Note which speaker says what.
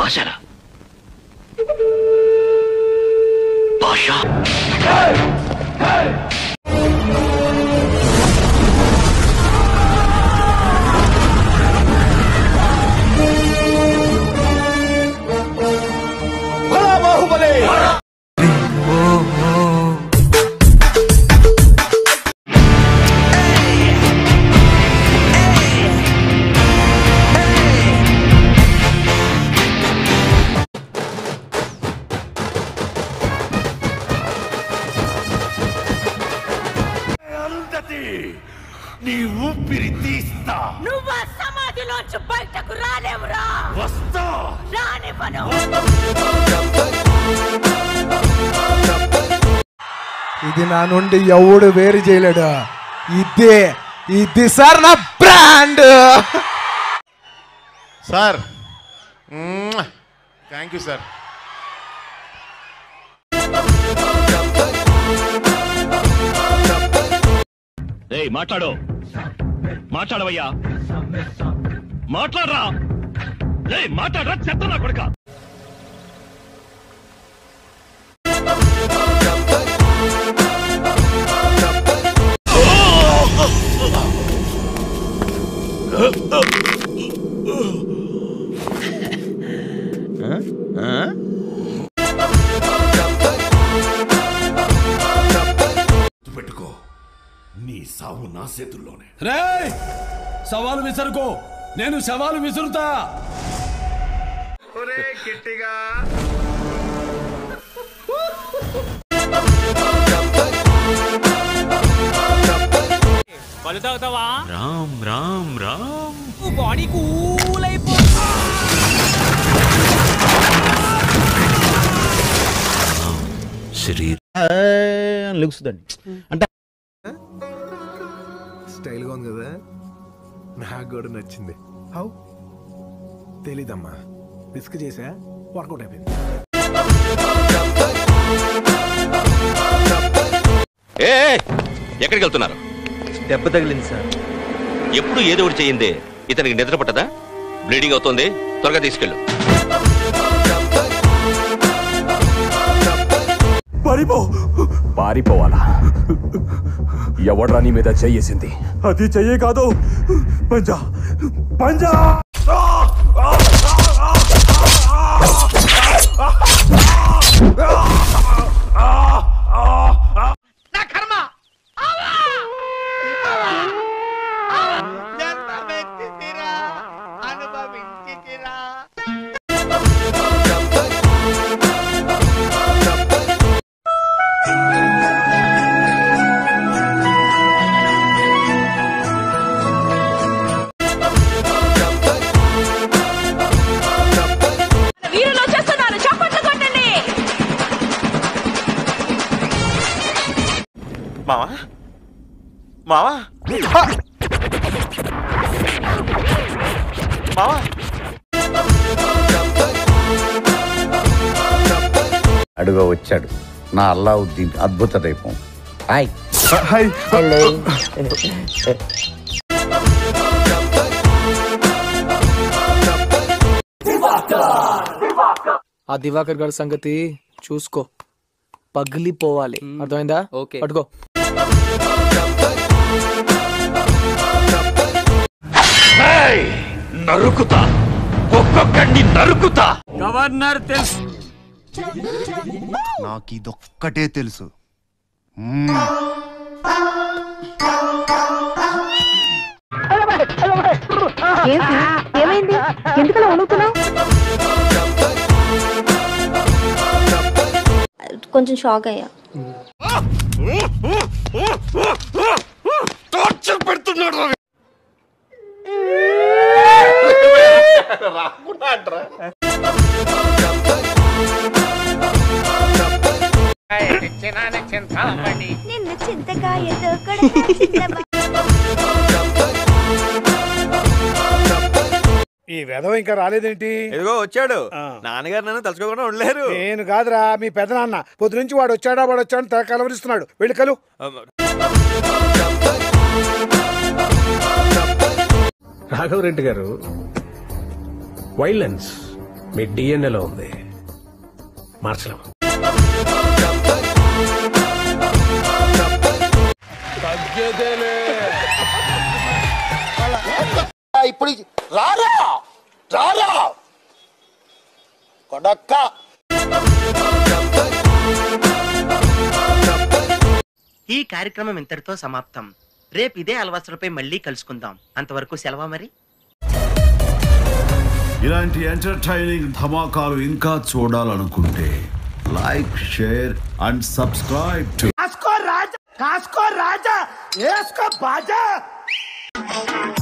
Speaker 1: భాషరా భాష
Speaker 2: నీ ఊపిరి తీస్తా
Speaker 3: నువ్వు ఆ సమాధిలోంచి బయటకు రాలేవురా
Speaker 2: వస్తా
Speaker 3: రానివ్వను
Speaker 4: ఇది నా నుండి ఎవడు వేరు చేయలేడు ఇదే ఇది సార్ నా brand
Speaker 5: sir thank you sir
Speaker 1: ఏయ్ మాట్లాడు మాట్లాడవయ్యా మాట్లాడరా ఏయ్ మాట్లాడరా చెత్త నా కొడుక
Speaker 2: పెట్టుకో నీ సావు నా చేతుల్లోనే
Speaker 6: రేయ్ సవాలు విసరుకో నేను సవాలు విసురుతా
Speaker 1: రామ్ రామ్ రామ్ శరీర్
Speaker 4: స్టైల్గా ఉంది కదా నాకు కూడా నచ్చింది హౌ తెలీదమ్మా రిస్క్ చేసా వర్కౌట్ అయిపోయింది
Speaker 1: ఏ ఎక్కడికి వెళ్తున్నారు
Speaker 7: దెబ్బ తగిలింది సార్
Speaker 1: ఎప్పుడు ఏదో ఒకటి చేయిందే ఇతనికి నిద్ర పట్టదా బ్లీడింగ్ అవుతోంది త్వరగా తీసుకెళ్ళు
Speaker 6: పారిపోవాలా ఎవడ్రా నీ మీద చెయ్యేసింది
Speaker 2: అది చెయ్యే కాదు పంజా పంజా
Speaker 3: వీరులు వచ్చేస్తున్నారు చప్పట్లు కొట్టండి
Speaker 5: మావా మావా మావా
Speaker 8: అడుగో వచ్చాడు నా అల్లావుద్దీన్ అద్భుత దీపం హాయ్
Speaker 9: ఆ దివాకర్ గారి సంగతి చూసుకో పగిలిపోవాలి అర్థమైందా
Speaker 7: ఓకే.
Speaker 9: పట్టుకో
Speaker 1: నరుకుతా ఒక్కొక్కడిని నరుకుతా
Speaker 6: గవర్నర్ తెలుసు
Speaker 8: నాకు ఇదొక్కటే తెలుసు
Speaker 3: ఏమైంది ఎందుకలా వణుకుతున్నావు
Speaker 10: కొంచెం షాక్ అయ్యా
Speaker 1: టార్చర్ పెడుతున్నాడు
Speaker 10: నిన్ను చింతకాయతో కొడతా చింతమ-
Speaker 4: ఈ వెధవ ఇంకా రాలేదేంటి
Speaker 7: ఇదిగో వచ్చాడు నాన్నగారు నన్ను తలుచుకోకుండా ఉండలేరు
Speaker 4: నేను కాదురా మీ పెదనాన్న పొద్దు నుంచి వాడు వచ్చాడా వాడు వచ్చాడు తెగ కలవరిస్తున్నాడు వెళ్ళి కలు
Speaker 6: రాఘవరెడ్డి గారు వైలెన్స్
Speaker 4: మీ డిఎన్ఏలో ఉంది మార్చలేం
Speaker 2: ఇప్పుడు రారా రారా కొడక్క
Speaker 11: ఈ కార్యక్రమం ఇంతటితో సమాప్తం రేపు ఇదే అలవాసులపై మళ్ళీ కలుసుకుందాం అంతవరకు సెలవా మరి
Speaker 2: ఇలాంటి ఎంటర్టైనింగ్ ధమాకాలు ఇంకా చూడాలనుకుంటే like share and subscribe to
Speaker 3: కాసుకో రాజా కాసుకో రాజా వేసుకో బాజా